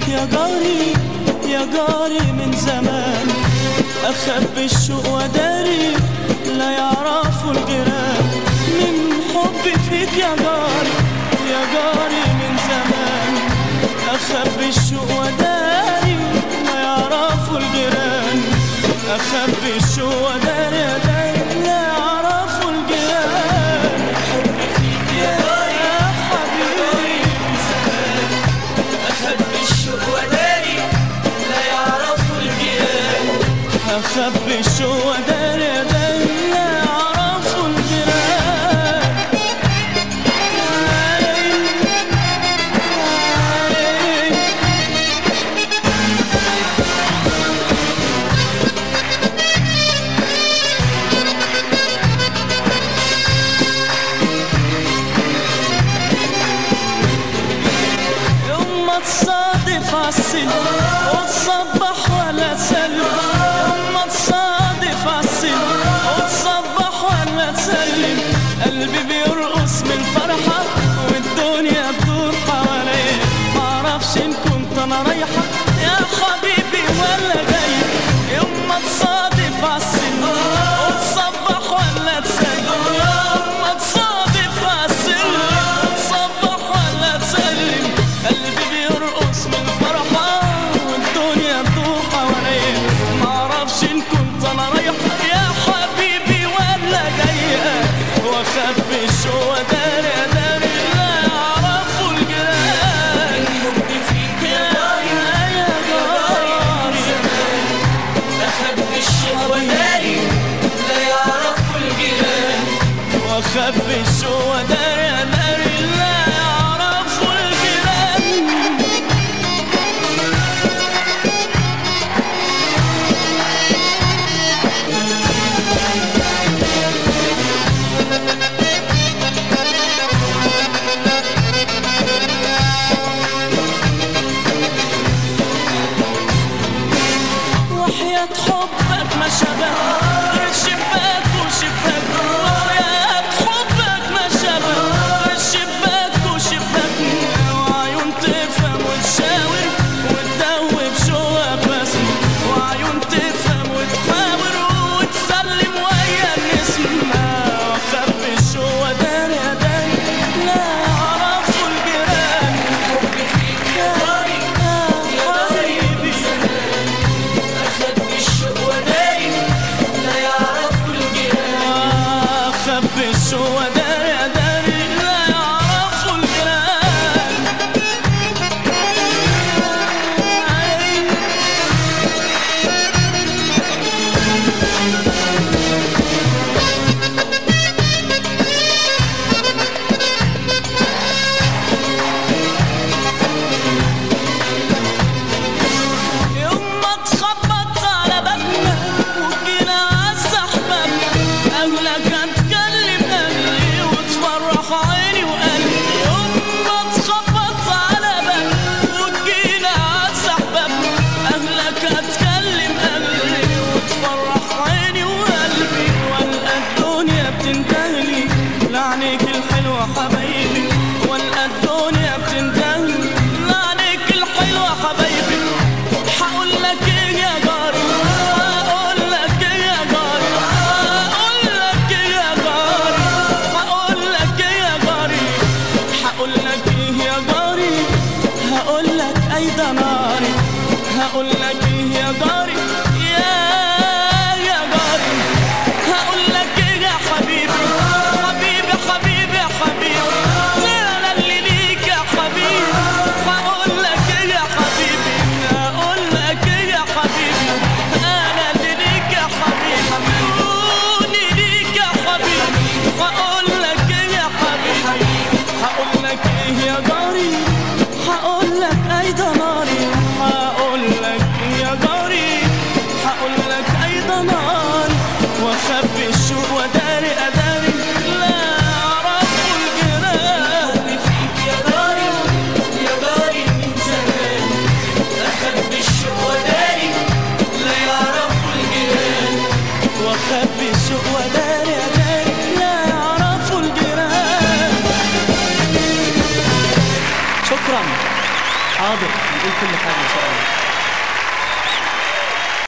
يا جاري يا جاري من زمان أخبي الشوق وداري لا يعرفوا الجيران من حبي فيك يا جاري يا جاري من زمان أخبي الشوق وداري لا يعرفوا الجيران أخبي الشوق وداري داري لا يعرفوا الجيران حبي فيك يا حبيبي أخبي الشوق وداري لا يعرفوا الجيران أخبي الشوق وداري داري لا يعرفوا الجيران يوم ما تصادف عالسن وتصبح ولا تسلم يوم ما تصادف عالسن وتصبح ولا تسلم قلبي بيرقص من الفرحة والدنيا بتدور حواليا معرفش ان كنت انا رايحة يا حبيبي ولا جاي يوم ما تصادف عالسن وتصبح ولا تسلم يوم ما تصادف عالسن وتصبح ولا تسلم قلبي بيرقص من الفرحة والدنيا بتدور حواليا معرفش ان كنت انا رايحة يا حبيبي ولا جاية واخبي الشوق داري داري لا يعرفوا الجيران حبي فيك يا يا يا جاري أخبي الشوق وداري لا يعرفوا الجيران واخبي الشوق داري داري لا يعرفوا الجيران وحياة حبك ما شبه غير شباك وشباك وحياة حبك ما شبه غير شباك وشباك وعيون تفهم وتشاور وتدوب شوق بس وعيون تفهم وتحاور وتسلم ويا النسم واخبي الشوق داري داري لا يعرفوا الجيران حبي فيك يا جاري يا حبيبي أخبي الشوق وداري لا يعرفوا الجيران أخبي الشوق داري داري لا يعرفوا الجيران يوم ما تخبط على بابنا وجينا عالسحبة أهلك هتكلم أهلي وتفرح عيني وقلبي يوم ما تخبط على بابنا وجينا عالسحبة أهلك هتكلم أهلي وتفرح عيني وقلبي والقى الدنيا بتنتهلي لعنيك الحلوة حبايبي والقى الدنيا بتنتهلي لعنيك الحلوة حبايبي هقول لك ايه يا جاري هقول لك ايه يا جاري هقول لك ايه يا جاري هقول لك ايه يا جاري هقول لك ايه يا جاري هقول لك اي ده ناري هقول لك ايه يا جاري يا يا جاري هقول لك ايه يا حبيبي حبيبي حبيبي يا حبيبي انا اللي ليك يا حبيبي هقول لك ايه يا حبيبي هقول لك ايه يا حبيبي انا اللي ليك يا حبيبي عيوني ليك يا حبيبي هقول لك ايه يا حبيبي هقول لك ايه يا جاري هقول لك اي ده ناري هقول لك ايه يا جاري هقول لك اي ده ناري واخبي الشوق وداري اداري لا يعرفوا الجيران حبي فيك يا جاري يا جاري من زمان أخبي الشوق وداري لا يعرفوا الجيران واخبي الشوق وداري اداري لا يعرفوا الجيران شكرا حاضر كل حاجه ان شاء الله